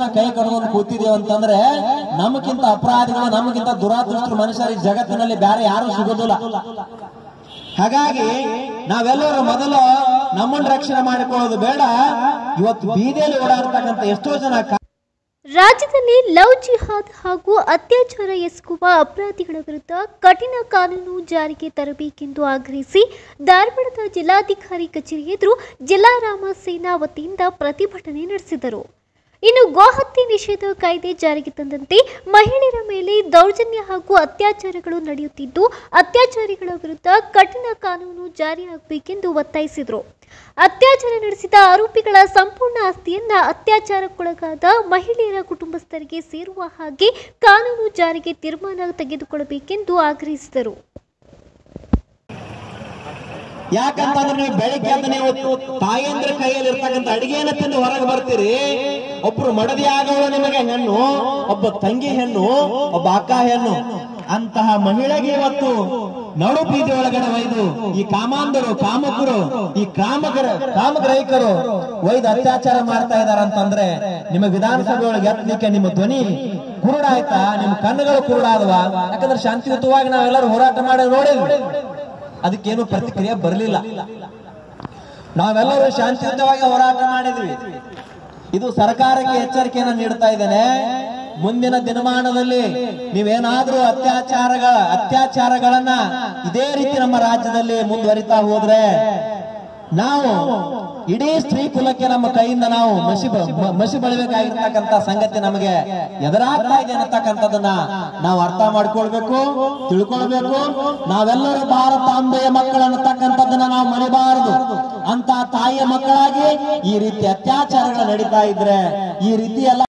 ಸುಮ್ಮನೆ ಕೈ ಕಡ್ಕೊಂಡು ಕೂತಿದೇವ್ ಅಂತಂದ್ರೆ ನಮಗಿಂತ ಅಪರಾಧಿಗಳು ನಮಗಿಂತ ದುರಾದೃಷ್ಟರು ಮನುಷ್ಯರು ಈ ಜಗತ್ತಿನಲ್ಲಿ ಬೇರೆ ಯಾರು ಸಿಗೋದಿಲ್ಲ ಹಾಗಾಗಿ ನಾವೆಲ್ಲರೂ ಮೊದಲು ನಮ್ಮನ್ನ ರಕ್ಷಣೆ ಮಾಡಿಕೊಳ್ಳೋದು ಬೇಡ ಇವತ್ತು ಬೀದಿಯಲ್ಲಿ ಓಡಾಡ್ತಕ್ಕಂಥ ಎಷ್ಟೋ ಜನ ಕಾ- ರಾಜ್ಯದಲ್ಲಿ ಲವ್ ಜಿಹಾದ್ ಹಾಗೂ ಅತ್ಯಾಚಾರ ಎಸಗುವ ಅಪರಾಧಿಗಳ ವಿರುದ್ಧ ಕಠಿಣ ಕಾನೂನು ಜಾರಿಗೆ ತರಬೇಕೆಂದು ಆಗ್ರಹಿಸಿ ಧಾರವಾಡದ ಜಿಲ್ಲಾಧಿಕಾರಿ ಕಚೇರಿ ಎದುರು ಜಿಲ್ಲಾ ರಾಮ ಸೇನಾ ವತಿಯಿಂದ ಪ್ರತಿಭಟನೆ ನಡೆಸಿದರು ಇನ್ನು ಗೋಹತ್ಯೆ ನಿಷೇಧ ಕಾಯ್ದೆ ಜಾರಿಗೆ ತಂದಂತೆ ಮಹಿಳೆಯರ ಮೇಲೆ ದೌರ್ಜನ್ಯ ಹಾಗೂ ಅತ್ಯಾಚಾರಗಳು ನಡೆಯುತ್ತಿದ್ದು ಅತ್ಯಾಚಾರಿಗಳ ವಿರುದ್ಧ ಕಠಿಣ ಕಾನೂನು ಜಾರಿಯಾಗಬೇಕೆಂದು ಒತ್ತಾಯಿಸಿದರು ಅತ್ಯಾಚಾರ ನಡೆಸಿದ ಆರೋಪಿಗಳ ಸಂಪೂರ್ಣ ಆಸ್ತಿಯನ್ನ ಅತ್ಯಾಚಾರಕ್ಕೊಳಗಾದ ಮಹಿಳೆಯರ ಕುಟುಂಬಸ್ಥರಿಗೆ ಸೇರುವ ಹಾಗೆ ಕಾನೂನು ಜಾರಿಗೆ ತೀರ್ಮಾನ ತೆಗೆದುಕೊಳ್ಳಬೇಕೆಂದು ಆಗ್ರಹಿಸಿದರು ಯಾಕಂತಂದ್ರೆ ನೀವು ಬೆಳಿಗ್ಗೆ ಎದ್ದು ನೀವು ತಾಯಂದ್ರ ಕೈಯಲ್ಲಿ ಇರ್ತಕ್ಕಂಥ ಅಡಿಗೆಯನ್ನ ತಿಂದು ಹೊರಗೆ ಬರ್ತೀರಿ ಒಬ್ರು ಮಡದಿ ಆಗೋಳು ನಿಮಗೆ ಹೆಣ್ಣು ಒಬ್ಬ ತಂಗಿ ಹೆಣ್ಣು ಒಬ್ಬ ಅಕ್ಕ ಹೆಣ್ಣು ಅಂತಹ ಮಹಿಳೆಗೆ ಇವತ್ತು ನಡು ಬೀದಿ ಒಳಗಡೆ ಒಯ್ದು ಈ ಕಾಮಾಂಧರು ಕಾಮಕರು ಈ ಕಾಮಕರ ಕಾಮಗ್ರಹಿಕರು ಒಯ್ದು ಅತ್ಯಾಚಾರ ಮಾಡ್ತಾ ಇದಾರೆ ಅಂತಂದ್ರೆ ನಿಮ್ಮ ವಿಧಾನಸಭೆ ಒಳಗೆ ಎತ್ತಲಿಕ್ಕೆ ನಿಮ್ಮ ಧ್ವನಿ ಕುರುಡಾಯ್ತಾ ನಿಮ್ಮ ಕಣ್ಣುಗಳು ಕುರುಡಾದವ ಯಾಕಂದ್ರೆ ಶಾಂತಿಯುತವಾಗಿ ನಾವೆಲ್ಲರೂ ಹೋರಾಟ ಮಾಡಿ ನೋಡಿದ್ವಿ ಅದಕ್ಕೇನು ಪ್ರತಿಕ್ರಿಯೆ ಬರಲಿಲ್ಲ ನಾವೆಲ್ಲರೂ ಶಾಂತಿಯುತವಾಗಿ ಹೋರಾಟ ಮಾಡಿದ್ವಿ ಇದು ಸರ್ಕಾರಕ್ಕೆ ಎಚ್ಚರಿಕೆಯನ್ನು ನೀಡ್ತಾ ಇದ್ದೇನೆ ಮುಂದಿನ ದಿನಮಾನದಲ್ಲಿ ನೀವೇನಾದ್ರೂ ಅತ್ಯಾಚಾರಗಳ ಅತ್ಯಾಚಾರಗಳನ್ನ ಇದೇ ರೀತಿ ನಮ್ಮ ರಾಜ್ಯದಲ್ಲಿ ಮುಂದುವರಿತಾ ಹೋದ್ರೆ ನಾವು ಇಡೀ ಸ್ತ್ರೀ ಕುಲಕ್ಕೆ ನಮ್ಮ ಕೈಯಿಂದ ನಾವು ಮಸಿ ಬ- ಮ- ಮಸಿ ಬಳಿಬೇಕಾಗಿರ್ತಕ್ಕಂಥ ಸಂಗತಿ ನಮಗೆ ಎದುರಾಗ್ತಾ ಇದೆ ಅನ್ನತಕ್ಕಂಥದನ್ನ ನಾವು ಅರ್ಥ ಮಾಡ್ಕೊಳ್ಬೇಕು ತಿಳ್ಕೊಳ್ಬೇಕು ನಾವೆಲ್ಲರೂ ಭಾರತಾಂಬೆಯ ಮಕ್ಕಳನ್ನತಕ್ಕಂಥದ್ದನ್ನ ನಾವು ಮರಿಬಾರದು ಅಂತ ತಾಯಿಯ ಮಕ್ಕಳಾಗಿ ಈ ರೀತಿ ಅತ್ಯಾಚಾರಗಳು ನಡೀತಾ ಇದ್ರೆ ಈ ರೀತಿ ಎಲ್ಲ